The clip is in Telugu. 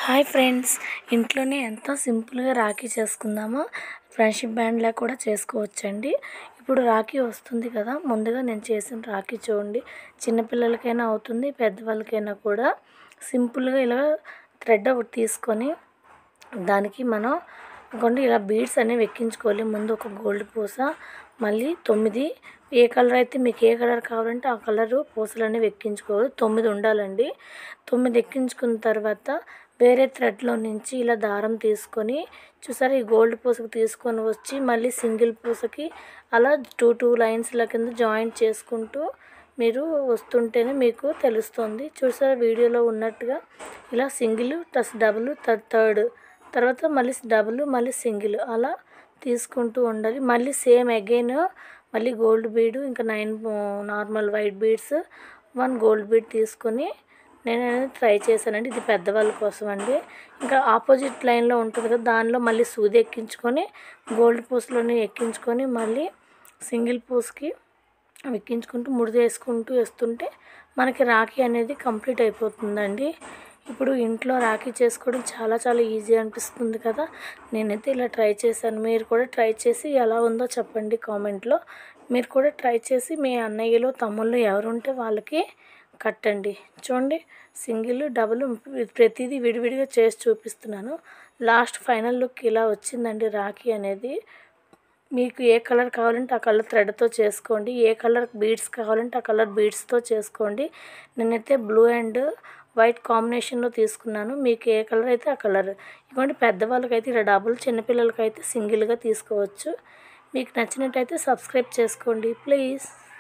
హాయ్ ఫ్రెండ్స్ ఇంట్లోనే ఎంతో సింపుల్గా రాఖీ చేసుకుందామో ఫ్రెండ్షిప్ బ్యాండ్లా కూడా చేసుకోవచ్చండి ఇప్పుడు రాఖీ వస్తుంది కదా ముందుగా నేను చేసిన రాఖీ చూడండి చిన్నపిల్లలకైనా అవుతుంది పెద్దవాళ్ళకైనా కూడా సింపుల్గా ఇలా థ్రెడ్ ఒకటి తీసుకొని దానికి మనం కొన్ని ఇలా బీడ్స్ అనేవి ఎక్కించుకోవాలి ముందు ఒక గోల్డ్ పూస మళ్ళీ తొమ్మిది ఏ కలర్ అయితే మీకు ఏ కలర్ కావాలంటే ఆ కలరు పూసలు అనేవి ఎక్కించుకోవాలి తొమ్మిది ఉండాలండి తొమ్మిది ఎక్కించుకున్న తర్వాత వేరే థ్రెడ్లో నుంచి ఇలా దారం తీసుకొని చూసారా ఈ గోల్డ్ పూసకు తీసుకొని వచ్చి మళ్ళీ సింగిల్ పూసకి అలా టూ టూ లైన్స్ల కింద జాయింట్ చేసుకుంటూ మీరు వస్తుంటేనే మీకు తెలుస్తుంది చూసారా వీడియోలో ఉన్నట్టుగా ఇలా సింగిల్ ప్లస్ డబుల్ థర్డ్ తర్వాత మళ్ళీ డబుల్ మళ్ళీ సింగిల్ అలా తీసుకుంటూ ఉండాలి మళ్ళీ సేమ్ అగైన్ మళ్ళీ గోల్డ్ బీడు ఇంకా nine normal white beads one gold bead తీసుకొని నేను అనేది ట్రై చేశానండి ఇది పెద్దవాళ్ళ కోసం అండి ఇంకా ఆపోజిట్ లైన్లో ఉంటుంది కదా దానిలో మళ్ళీ సూది ఎక్కించుకొని గోల్డ్ పూసలోని ఎక్కించుకొని మళ్ళీ సింగిల్ పూస్కి ఎక్కించుకుంటూ ముడి వేసుకుంటూ వేస్తుంటే మనకి రాఖీ అనేది కంప్లీట్ అయిపోతుందండి ఇప్పుడు ఇంట్లో రాఖీ చేసుకోవడం చాలా చాలా ఈజీ అనిపిస్తుంది కదా నేనైతే ఇలా ట్రై చేశాను మీరు కూడా ట్రై చేసి ఎలా ఉందో చెప్పండి కామెంట్లో మీరు కూడా ట్రై చేసి మీ అన్నయ్యలు తమ్ముళ్ళు ఎవరుంటే వాళ్ళకి కట్టండి చూడండి సింగిల్ డబుల్ ప్రతిదీ విడివిడిగా చేసి చూపిస్తున్నాను లాస్ట్ ఫైనల్ లుక్ ఇలా వచ్చిందండి రాఖీ అనేది మీకు ఏ కలర్ కావాలంటే ఆ కలర్ థ్రెడ్తో చేసుకోండి ఏ కలర్ బీడ్స్ కావాలంటే ఆ కలర్ బీడ్స్తో చేసుకోండి నేనైతే బ్లూ అండ్ వైట్ కాంబినేషన్లో తీసుకున్నాను మీకు ఏ కలర్ అయితే ఆ కలర్ ఇవ్వండి పెద్దవాళ్ళకైతే ఇలా డబుల్ చిన్నపిల్లలకైతే సింగిల్గా తీసుకోవచ్చు మీకు నచ్చినట్టయితే సబ్స్క్రైబ్ చేసుకోండి ప్లీజ్